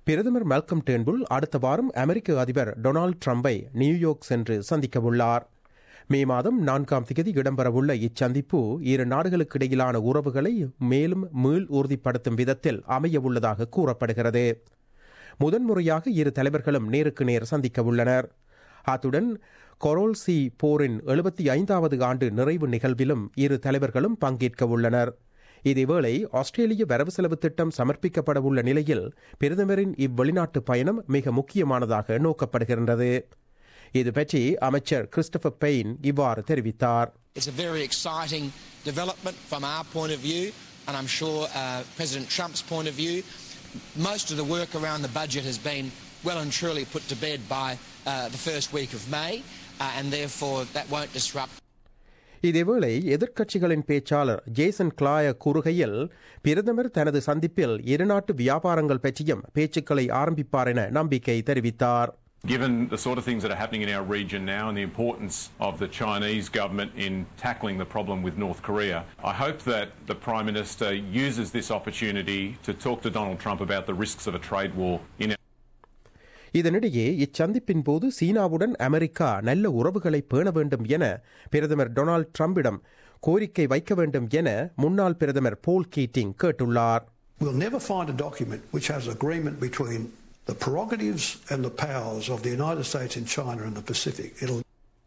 பிரதமர் Malcolm Turnbull அடுத்த வாரம் அமெரிக்க அதிபர் டொனால்டு ட்ரம்பை நியூயார்க் சென்று சந்திக்கவுள்ளார் மே மாதம் நான்காம் திகதி இடம்பெறவுள்ள இச்சந்திப்பு இரு நாடுகளுக்கு இடையிலான உறவுகளை மேலும் மீள் உறுதிப்படுத்தும் விதத்தில் அமையவுள்ளதாக கூறப்படுகிறது முதன்முறையாக இரு தலைவர்களும் நேருக்கு நேர் சந்திக்கவுள்ளனர் அத்துடன் கொரோல்சி போரின் எழுபத்தி ஐந்தாவது ஆண்டு நிறைவு நிகழ்விலும் இரு தலைவர்களும் பங்கேற்க உள்ளனர் இதேவேளை ஆஸ்திரேலிய வரவு செலவு திட்டம் சமர்ப்பிக்கப்பட உள்ள நிலையில் பிரதமரின் இவ்வெளிநாட்டு பயணம் மிக முக்கியமானதாக நோக்கப்படுகின்றது இது பற்றி அமைச்சர் கிறிஸ்டபர் பெயின் இவ்வாறு தெரிவித்தார் It's a very exciting development from our point of view, and I'm sure uh, President Trump's point of view. Most of the work around the budget has been well and truly put to bed by uh, the first week of May, uh, and therefore that won't disrupt இதேவேளை எதிர்க்கட்சிகளின் பேச்சாளர் Jason கிளாய கூறுகையில் பிரதமர் தனது சந்திப்பில் இருநாட்டு வியாபாரங்கள் பற்றியும் பேச்சுக்களை ஆரம்பிப்பார் என நம்பிக்கை தெரிவித்தார் Given the sort of things that are happening in our region now and the importance of the Chinese government in tackling the problem with North Korea, I hope that the Prime Minister uses this opportunity to talk to Donald Trump about the risks of a trade war in our இதனிடையே இச்சந்திப்பின் போது சீனாவுடன் America நல்ல உறவுகளை பேண வேண்டும் என பிரதமர் Donald டிரம்பிடம் கோரிக்கை வைக்க வேண்டும் என முன்னாள் பிரதமர் போல் கீட்டிங் கேட்டுள்ளார் We'll never find a document which has agreement between the prerogatives and the powers of the United States and China in the Pacific. It'll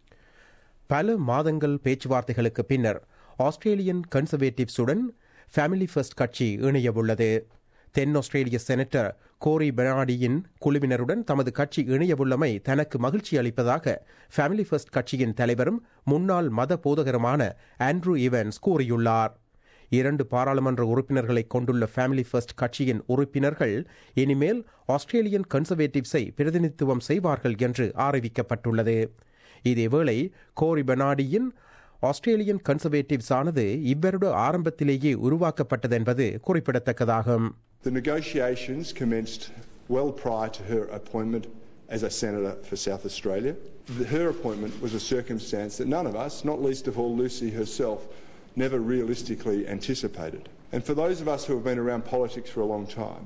பல மாதங்கள் பேச்சுவார்த்தைகளுக்கு பின்னர் ஆஸ்திரேலியன் கன்சர்வேட்டிவ்ஸுடன் ஃபேமிலி ஃபர்ஸ்ட் கட்சி இணையவுள்ளது தென் ஆஸ்திரேலிய செனட்டர் கோரி பெனாடியின் குழுவினருடன் தமது கட்சி இணையவுள்ளமை தனக்கு மகிழ்ச்சி அளிப்பதாக ஃபேமிலி ஃபர்ஸ்ட் கட்சியின் தலைவரும் முன்னாள் மத போதகருமான ஆண்ட்ரூ ஈவன்ஸ் கூறியுள்ளார் இரண்டு பாராளுமன்ற உறுப்பினர்களை கொண்டுள்ள ஃபேமிலி ஃபர்ஸ்ட் கட்சியின் உறுப்பினர்கள் இனிமேல் ஆஸ்திரேலியன் கன்சர்வேட்டிவ்ஸை பிரதிநிதித்துவம் செய்வார்கள் என்று அறிவிக்கப்பட்டுள்ளது இதேவேளை கோரி பெனாடியின் ஆஸ்திரேலியன் கன்சர்வேட்டிவ்ஸ் ஆனது இவ்வருட ஆரம்பத்திலேயே உருவாக்கப்பட்டது என்பது குறிப்பிடத்தக்கதாகும் The negotiations commenced well prior to her appointment as a senator for South Australia. The- Her appointment was a circumstance that none of us, not least of all Lucy herself, never realistically anticipated. And for those of us who have been around politics for a long time,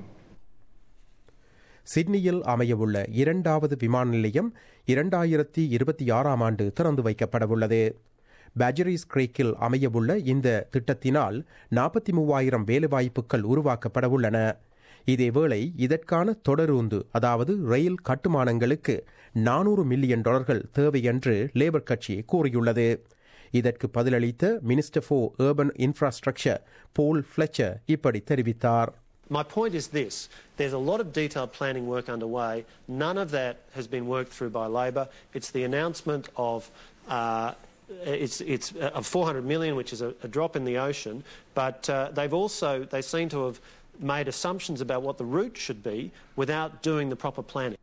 சிட்னியில் அமையவுள்ள இரண்டாவது விமான நிலையம் இரண்டாயிரத்தி இருபத்தி ஆறாம் ஆண்டு திறந்து வைக்கப்படவுள்ளது பேஜரிஸ் கிரேக்கில் அமையவுள்ள இந்த திட்டத்தினால் நாற்பத்தி மூவாயிரம் வேலைவாய்ப்புகள் உருவாக்கப்படவுள்ளன இதேவேளை இதற்கான தொடருந்து அதாவது ரயில் கட்டுமானங்களுக்கு நானூறு மில்லியன் டாலர்கள் தேவை என்று லேபர் கட்சி கூறியுள்ளது இதற்கு பதிலளித்த minister for urban infrastructure Paul Fletcher இப்படி தெரிவித்தார் My point is this there's a lot of detailed planning work underway. None of that has been worked through by Labor. It's the announcement of. Uh, it's, it's uh, of 400 million, which is a, a drop in the ocean, but uh, they've also they seem to have made assumptions about what the route should be without doing the proper planning.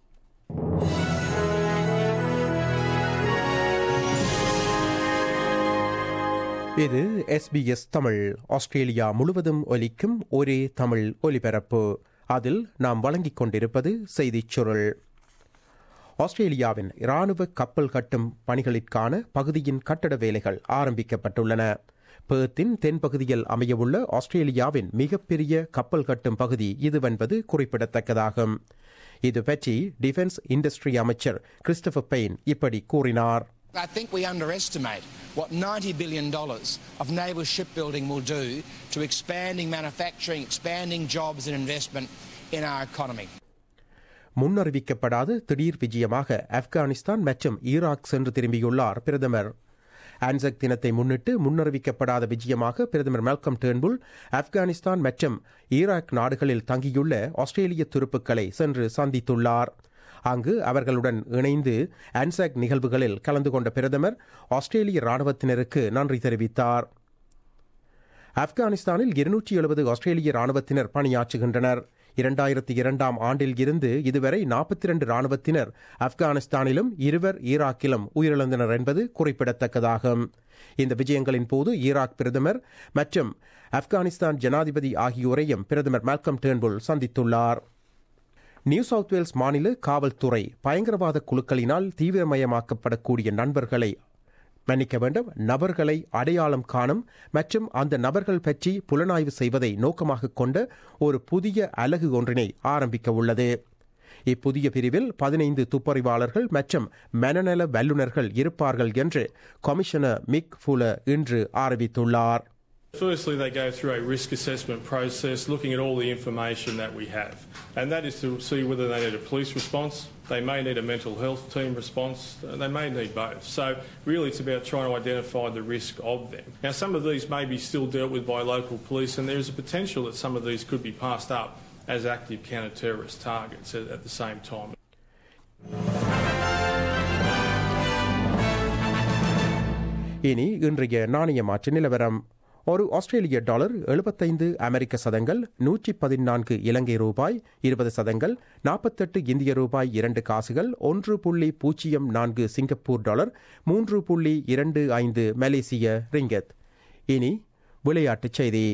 இது SBS Tamil Australia முழுவதும் ஒலிக்கும் ஒரே தமிழ் ஒலிபரப்பு அதில் நாம் வழங்கிக் கொண்டிருப்பது செய்திச் சுருள் ஆஸ்திரேலியாவின் இராணுவ கப்பல் கட்டும் பணிகளிற்கான பகுதியின் கட்டட வேலைகள் ஆரம்பிக்கப்பட்டுள்ளன பேர்த்தின் தென்பகுதியில் அமையவுள்ள ஆஸ்திரேலியாவின் மிகப்பெரிய கப்பல் கட்டும் பகுதி இதுவென்பது குறிப்பிடத்தக்கதாகும் இது பற்றி டிஃபென்ஸ் இண்டஸ்ட்ரி அமைச்சர் கிறிஸ்டபர் பெயின் இப்படி கூறினார் I think we underestimate what $90 billion of naval shipbuilding will do to expanding manufacturing, expanding jobs and investment in our economy. முன்னறிவிக்கப்படாத திடீர் விஜயமாக ஆப்கானிஸ்தான் மற்றும் ஈராக் சென்று திரும்பியுள்ளார் பிரதமர் ஆன்சக் தினத்தை முன்னிட்டு முன்னறிவிக்கப்படாத விஜயமாக பிரதமர் மெல்கம் டேர்ன்புல் ஆப்கானிஸ்தான் மற்றும் ஈராக் நாடுகளில் தங்கியுள்ள ஆஸ்திரேலிய துருப்புக்களை சென்று சந்தித்துள்ளார் அங்கு அவர்களுடன் இணைந்து ஆன்சாக் நிகழ்வுகளில் கலந்து கொண்ட பிரதமர் ஆஸ்திரேலிய ராணுவத்தினருக்கு நன்றி தெரிவித்தார் ஆப்கானிஸ்தானில் இருநூற்றி எழுபது ஆஸ்திரேலிய ராணுவத்தினர் பணியாற்றுகின்றனர் இரண்டாயிரத்தி இரண்டாம் ஆண்டில் இருந்து இதுவரை நாற்பத்தி இரண்டு ராணுவத்தினர் ஆப்கானிஸ்தானிலும் இருவர் ஈராக்கிலும் உயிரிழந்தனர் என்பது குறிப்பிடத்தக்கதாகும் இந்த விஜயங்களின் போது ஈராக் பிரதமர் மற்றும் ஆப்கானிஸ்தான் ஜனாதிபதி ஆகியோரையும் பிரதமர் மால்கம் டேர்ன்புல் சந்தித்துள்ளார் நியூ சவுத் வேல்ஸ் மாநில காவல்துறை பயங்கரவாத குழுக்களினால் தீவிரமயமாக்கப்படக்கூடிய நண்பர்களை மன்னிக்க வேண்டும் நபர்களை அடையாளம் காணும் மற்றும் அந்த நபர்கள் பற்றி புலனாய்வு செய்வதை நோக்கமாக கொண்ட ஒரு புதிய அலகு ஒன்றினை ஆரம்பிக்க உள்ளது இப்புதிய பிரிவில் பதினைந்து துப்பறிவாளர்கள் மற்றும் மனநல வல்லுநர்கள் இருப்பார்கள் என்று கமிஷனர் மிக் ஃபுல இன்று அறிவித்துள்ளார் Firstly, they go through a risk assessment process looking at all the information that we have. And that is to see whether they need a police response, they may need a mental health team response, they may need both. So, really, it's about trying to identify the risk of them. Now, some of these may be still dealt with by local police, and there is a potential that some of these could be passed up as active counter terrorist targets at, at the same time. இனி இன்றைய நாணய மாற்று நிலவரம் ஒரு ஆஸ்திரேலிய dollar எழுபத்தைந்து அமெரிக்க சதங்கள் நூற்றி பதினான்கு இலங்கை ரூபாய் இருபது சதங்கள் நாற்பத்தெட்டு இந்திய ரூபாய் இரண்டு காசுகள் ஒன்று புள்ளி பூஜ்ஜியம் நான்கு சிங்கப்பூர் டாலர் மூன்று புள்ளி இரண்டு ஐந்து மலேசிய ரிங்கத் இனி விளையாட்டுச் செய்தி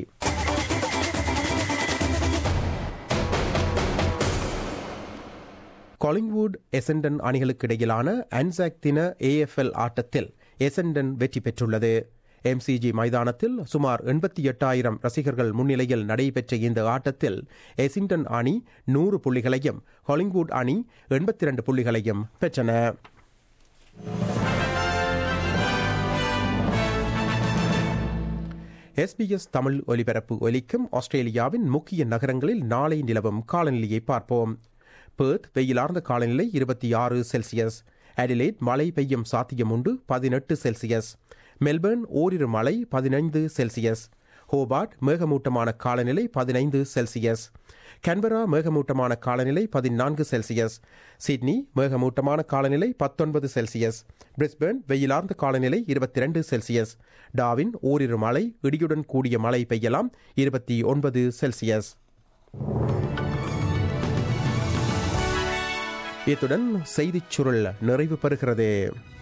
காலிங்வுட் எசண்டன் அணிகளுக்கு இடையிலான அன்சாக் தின ஏஎஃப்எல் ஆட்டத்தில் எசண்டன் வெற்றி பெற்றுள்ளது எம்சிஜி மைதானத்தில் சுமார் எண்பத்தி எட்டாயிரம் ரசிகர்கள் முன்னிலையில் நடைபெற்ற இந்த ஆட்டத்தில் எசிங்டன் அணி நூறு புள்ளிகளையும் ஹாலிங்வுட் அணி எண்பத்தி இரண்டு புள்ளிகளையும் பெற்றன எஸ்பிஎஸ் தமிழ் ஒலிபரப்பு ஒலிக்கும் ஆஸ்திரேலியாவின் முக்கிய நகரங்களில் நாளை நிலவும் காலநிலையை பார்ப்போம் பேர்த் வெயிலார்ந்த காலநிலை இருபத்தி ஆறு செல்சியஸ் அடிலைட் மழை பெய்யும் சாத்தியம் உண்டு பதினெட்டு செல்சியஸ் மெல்பர்ன் ஓரிரு மழை பதினைந்து செல்சியஸ் ஹோபார்ட் மேகமூட்டமான காலநிலை பதினைந்து செல்சியஸ் கன்பரா மேகமூட்டமான காலநிலை பதினான்கு செல்சியஸ் சிட்னி மேகமூட்டமான காலநிலை பத்தொன்பது செல்சியஸ் பிரிஸ்பேர்ன் வெயிலார்ந்த காலநிலை இருபத்தி ரெண்டு செல்சியஸ் டாவின் ஓரிரு மழை இடியுடன் கூடிய மழை பெய்யலாம் இருபத்தி ஒன்பது செல்சியஸ் இத்துடன் செய்திச் சுருள் நிறைவு பெறுகிறது